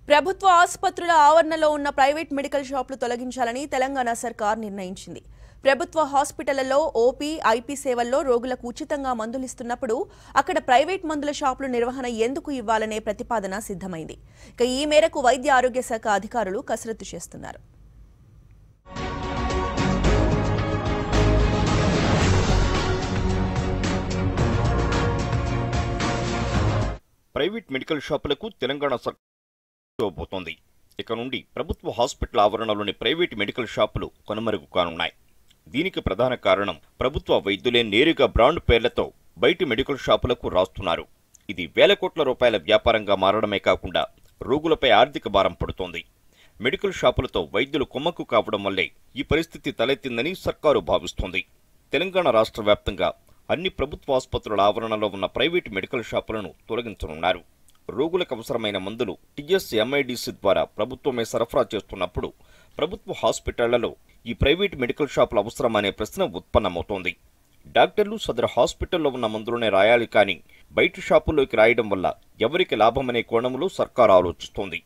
ప్రభుత్వ ఆసుపత్రుల ఆవరణలో ఉన్న ప్రైవేట్ మెడికల్ షాపులు తొలగించాలని తెలంగాణ సర్కార్ నిర్ణయించింది ప్రభుత్వ హాస్పిటళ్లలో ఓపీ ఐపీ సేవల్లో రోగులకు ఉచితంగా మందులు ఇస్తున్నప్పుడు అక్కడ ప్రైవేట్ మందుల షాపుల నిర్వహణ ఎందుకు ఇవ్వాలనే ప్రతిపాదన సిద్ధమైంది ఇక ఈ మేరకు వైద్య ఆరోగ్య శాఖ అధికారులు కసరత్తు చేస్తున్నారు ప్రైవేట్ మెడికల్ షాపులకు తెలంగాణ సర్కార్ ఇవ్వబోతోంది ఇక నుండి ప్రభుత్వ హాస్పిటల్ ఆవరణలోని ప్రైవేట్ మెడికల్ షాపులు కనుమరుగు కానున్నాయి దీనికి ప్రధాన కారణం ప్రభుత్వ వైద్యులే నేరుగా బ్రాండ్ పేర్లతో బయటి మెడికల్ షాపులకు రాస్తున్నారు ఇది వేల కోట్ల రూపాయల వ్యాపారంగా మారడమే కాకుండా రోగులపై ఆర్థిక భారం పడుతోంది మెడికల్ షాపులతో వైద్యులు కొమ్మక్కు కావడం వల్లే ఈ పరిస్థితి తలెత్తిందని సర్కారు భావిస్తోంది తెలంగాణ రాష్ట్ర వ్యాప్తంగా అన్ని ప్రభుత్వ ఆసుపత్రుల ఆవరణలో ఉన్న ప్రైవేటు మెడికల్ షాపులను తొలగించనున్నారు రోగులకు అవసరమైన మందులు టీఎస్ ఎంఐడిసి ద్వారా ప్రభుత్వమే సరఫరా చేస్తున్నప్పుడు ప్రభుత్వ హాస్పిటళ్లలో ఈ ప్రైవేటు మెడికల్ షాపులు అవసరమనే ప్రశ్న ఉత్పన్నమవుతోంది డాక్టర్లు సదరు హాస్పిటల్లో ఉన్న మందులనే రాయాలి కానీ బయట షాపుల్లోకి రాయడం వల్ల ఎవరికి లాభమనే కోణంలో సర్కారు ఆలోచిస్తోంది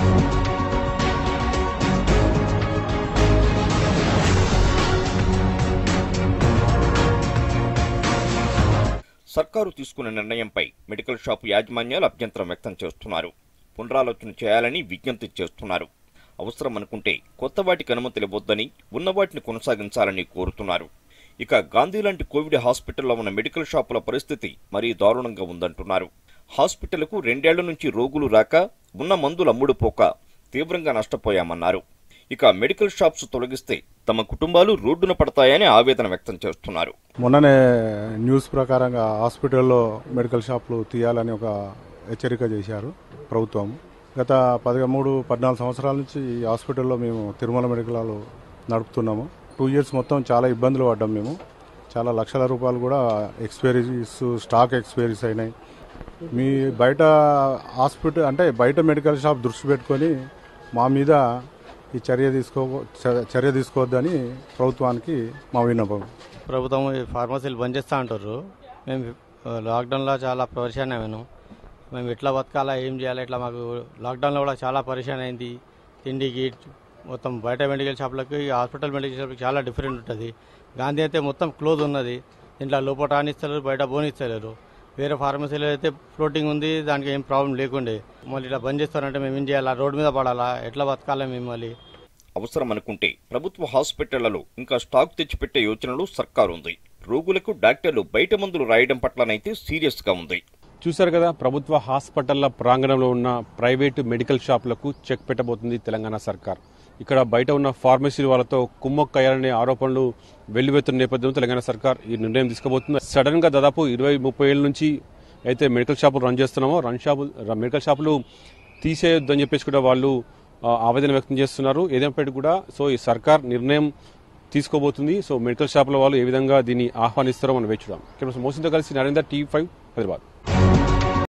సర్కారు తీసుకున్న నిర్ణయంపై మెడికల్ షాపు యాజమాన్యాలు అభ్యంతరం వ్యక్తం చేస్తున్నారు పునరాలోచన చేయాలని విజ్ఞప్తి చేస్తున్నారు అవసరం అనుకుంటే కొత్త వాటికి అనుమతులు ఇవ్వొద్దని ఉన్న వాటిని కొనసాగించాలని కోరుతున్నారు ఇక గాంధీ లాంటి కోవిడ్ హాస్పిటల్లో ఉన్న మెడికల్ షాపుల పరిస్థితి మరీ దారుణంగా ఉందంటున్నారు హాస్పిటల్కు రెండేళ్ల నుంచి రోగులు రాక ఉన్న మందులు అమ్ముడుపోక తీవ్రంగా నష్టపోయామన్నారు ఇక మెడికల్ షాప్స్ తొలగిస్తే తమ కుటుంబాలు రోడ్డున పడతాయని ఆవేదన వ్యక్తం చేస్తున్నారు మొన్ననే న్యూస్ ప్రకారంగా హాస్పిటల్లో మెడికల్ షాపులు తీయాలని ఒక హెచ్చరిక చేశారు ప్రభుత్వం గత పదమూడు పద్నాలుగు సంవత్సరాల నుంచి ఈ హాస్పిటల్లో మేము తిరుమల మెడికల్ నడుపుతున్నాము టూ ఇయర్స్ మొత్తం చాలా ఇబ్బందులు పడ్డాం మేము చాలా లక్షల రూపాయలు కూడా ఎక్స్పైరీస్ స్టాక్ ఎక్స్పైరీస్ అయినాయి మీ బయట హాస్పిటల్ అంటే బయట మెడికల్ షాప్ దృష్టి పెట్టుకొని మా మీద ఈ చర్య తీసుకో చర్య తీసుకోవద్దని ప్రభుత్వానికి మా విన్నపం ప్రభుత్వం ఈ ఫార్మసీలు బంద్ చేస్తా అంటారు మేము ఆ, లాక్డౌన్లో చాలా పరిశాన్ అయ్యాను మేము ఎట్లా బతకాలా ఏం చేయాలి ఇట్లా మాకు లాక్డౌన్లో కూడా చాలా పరిశాన్ అయింది తిండికి మొత్తం బయట మెడికల్ షాప్లకి ఈ హాస్పిటల్ మెడికల్ షాప్కి చాలా డిఫరెంట్ ఉంటుంది గాంధీ అయితే మొత్తం క్లోజ్ ఉన్నది ఇంట్లో లోపల రానిస్తలేరు బయట బోనిస్తలేరు వేరే ఫార్మసీలో అయితే ఫ్లోటింగ్ ఉంది దానికి ఏం ప్రాబ్లం లేకుండే మళ్ళీ ఇట్లా బంద్ చేస్తారంటే మేము ఏం చేయాలా రోడ్డు మీద పడాలా ఎట్లా బతకాలా మేము మళ్ళీ అవసరం అనుకుంటే ప్రభుత్వ హాస్పిటళ్లలో ఇంకా స్టాక్ తెచ్చిపెట్టే యోచనలో సర్కారు ఉంది రోగులకు డాక్టర్లు బయట మందులు రాయడం పట్లనైతే సీరియస్ గా ఉంది చూశారు కదా ప్రభుత్వ హాస్పిటళ్ల ప్రాంగణంలో ఉన్న ప్రైవేటు మెడికల్ షాపులకు చెక్ పెట్టబోతుంది తెలంగాణ సర్కార్ ఇక్కడ బయట ఉన్న ఫార్మసీ వాళ్ళతో కుమ్మక్కయ్యాలనే ఆరోపణలు వెల్లువెత్తున్న నేపథ్యంలో తెలంగాణ సర్కార్ ఈ నిర్ణయం తీసుకోబోతుంది సడన్ గా దాదాపు ఇరవై ముప్పై ఏళ్ళ నుంచి అయితే మెడికల్ షాపులు రన్ చేస్తున్నామో రన్ షాపు మెడికల్ షాపులు తీసేయొద్దని చెప్పేసి కూడా వాళ్ళు ఆ, ఆవేదన వ్యక్తం చేస్తున్నారు ఏదైనప్పటికీ కూడా సో ఈ సర్కార్ నిర్ణయం తీసుకోబోతుంది సో మెడికల్ షాపుల వాళ్ళు ఏ విధంగా దీన్ని ఆహ్వానిస్తారో మనం వేచుదాం మోసింతో కలిసి నరేందర్ టీ ఫైవ్ హైదరాబాద్